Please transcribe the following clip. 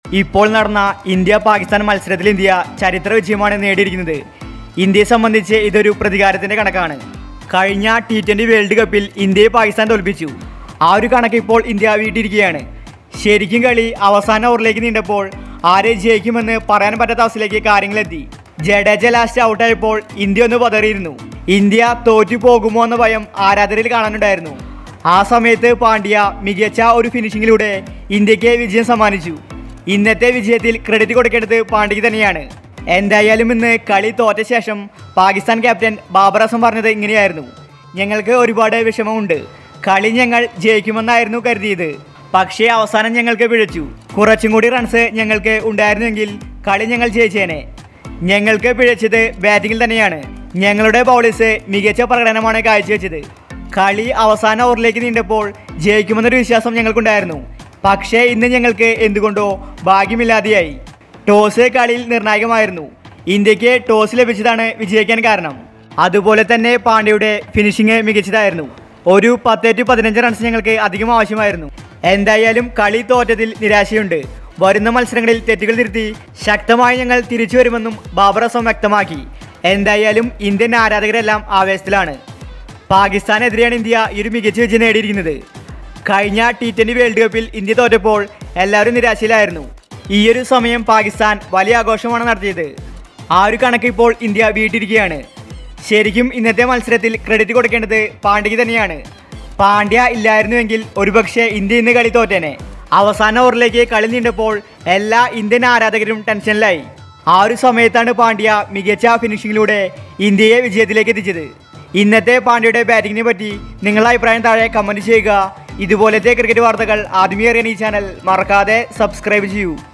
ഇപ്പോൾ നടന്ന ഇന്ത്യ പാകിസ്ഥാൻ മത്സരത്തിൽ ഇന്ത്യ ചരിത്ര വിജയമാണ് നേടിയിരിക്കുന്നത് ഇന്ത്യയെ സംബന്ധിച്ച് ഇതൊരു പ്രതികാരത്തിന്റെ കണക്കാണ് കഴിഞ്ഞ ടി ട്വൻ്റി വേൾഡ് കപ്പിൽ ഇന്ത്യയെ പാകിസ്ഥാൻ തോൽപ്പിച്ചു ആ ഒരു കണക്ക് ഇപ്പോൾ ഇന്ത്യ വീട്ടിരിക്കുകയാണ് ശരിക്കും കളി അവസാന ഓവറിലേക്ക് നീണ്ടപ്പോൾ ആരെ ജയിക്കുമെന്ന് പറയാൻ പറ്റാത്ത അവസ്ഥയിലേക്ക് കാര്യങ്ങളെത്തി ജഡേജ ലാസ്റ്റ് ഔട്ടായപ്പോൾ ഇന്ത്യ ഒന്ന് പതറിയിരുന്നു ഇന്ത്യ തോറ്റു പോകുമോ എന്ന ഭയം ആരാധകരിൽ കാണാനുണ്ടായിരുന്നു ആ സമയത്ത് പാണ്ഡ്യ മികച്ച ഒരു ഫിനിഷിങ്ങിലൂടെ ഇന്ത്യക്ക് വിജയം സമ്മാനിച്ചു ഇന്നത്തെ വിജയത്തിൽ ക്രെഡിറ്റ് കൊടുക്കേണ്ടത് പാണ്ഡ്യക്ക് തന്നെയാണ് എന്തായാലും ഇന്ന് കളി തോറ്റ ശേഷം പാകിസ്ഥാൻ ക്യാപ്റ്റൻ ബാബർ അസം പറഞ്ഞത് ഇങ്ങനെയായിരുന്നു ഞങ്ങൾക്ക് ഒരുപാട് വിഷമമുണ്ട് കളി ഞങ്ങൾ ജയിക്കുമെന്നായിരുന്നു കരുതിയത് പക്ഷേ അവസാനം ഞങ്ങൾക്ക് പിഴച്ചു കുറച്ചും കൂടി റൺസ് ഞങ്ങൾക്ക് ഉണ്ടായിരുന്നെങ്കിൽ കളി ഞങ്ങൾ ജയിച്ചേനെ ഞങ്ങൾക്ക് പിഴച്ചത് ബാറ്റിങ്ങിൽ തന്നെയാണ് ഞങ്ങളുടെ ബൗളേഴ്സ് മികച്ച പ്രകടനമാണ് കാഴ്ചവെച്ചത് കളി അവസാന ഓവറിലേക്ക് നീണ്ടപ്പോൾ ജയിക്കുമെന്നൊരു വിശ്വാസം ഞങ്ങൾക്കുണ്ടായിരുന്നു പക്ഷേ ഇന്ന് ഞങ്ങൾക്ക് എന്തുകൊണ്ടോ ഭാഗ്യമില്ലാതെയായി ടോസ് കളിയിൽ നിർണായകമായിരുന്നു ഇന്ത്യക്ക് ടോസ് ലഭിച്ചതാണ് വിജയിക്കാൻ കാരണം അതുപോലെ തന്നെ പാണ്ഡ്യയുടെ ഫിനിഷിംഗ് മികച്ചതായിരുന്നു ഒരു പത്ത് ടു പതിനഞ്ച് റൺസ് ഞങ്ങൾക്ക് അധികം ആവശ്യമായിരുന്നു എന്തായാലും കളി തോറ്റതിൽ നിരാശയുണ്ട് വരുന്ന മത്സരങ്ങളിൽ തെറ്റുകൾ തിരുത്തി ശക്തമായി ഞങ്ങൾ തിരിച്ചു വരുമെന്നും ബാബർ അസം വ്യക്തമാക്കി എന്തായാലും ഇന്ത്യൻ ആരാധകരെല്ലാം ആവേശത്തിലാണ് പാകിസ്ഥാനെതിരെയാണ് ഇന്ത്യ ഈ ഒരു മികച്ച വിജയം നേടിയിരിക്കുന്നത് കഴിഞ്ഞ ടി ട്വൻ്റി വേൾഡ് കപ്പിൽ ഇന്ത്യ തോറ്റപ്പോൾ എല്ലാവരും നിരാശയിലായിരുന്നു ഈ ഒരു സമയം പാകിസ്ഥാൻ വലിയ ആഘോഷമാണ് നടത്തിയത് ആ ഒരു കണക്ക് ഇപ്പോൾ ഇന്ത്യ വീട്ടിരിക്കുകയാണ് ശരിക്കും ഇന്നത്തെ മത്സരത്തിൽ ക്രെഡിറ്റ് കൊടുക്കേണ്ടത് പാണ്ഡ്യയ്ക്ക് തന്നെയാണ് പാണ്ഡ്യ ഇല്ലായിരുന്നുവെങ്കിൽ ഒരുപക്ഷെ ഇന്ത്യ ഇന്ന് കളി തോറ്റേനെ അവസാന ഓവറിലേക്ക് കളി നീണ്ടപ്പോൾ എല്ലാ ഇന്ത്യൻ ആരാധകരും ടെൻഷനിലായി ആ ഒരു സമയത്താണ് പാണ്ഡ്യ മികച്ച ഫിനിഷിങ്ങിലൂടെ ഇന്ത്യയെ വിജയത്തിലേക്ക് എത്തിച്ചത് ഇന്നത്തെ പാണ്ഡ്യയുടെ ബാറ്റിങ്ങിനെ പറ്റി നിങ്ങളുടെ അഭിപ്രായം താഴെ കമൻറ്റ് ചെയ്യുക ഇതുപോലത്തെ ക്രിക്കറ്റ് വാർത്തകൾ ആദ്യമേ അറിയാൻ ഈ ചാനൽ മറക്കാതെ സബ്സ്ക്രൈബ് ചെയ്യൂ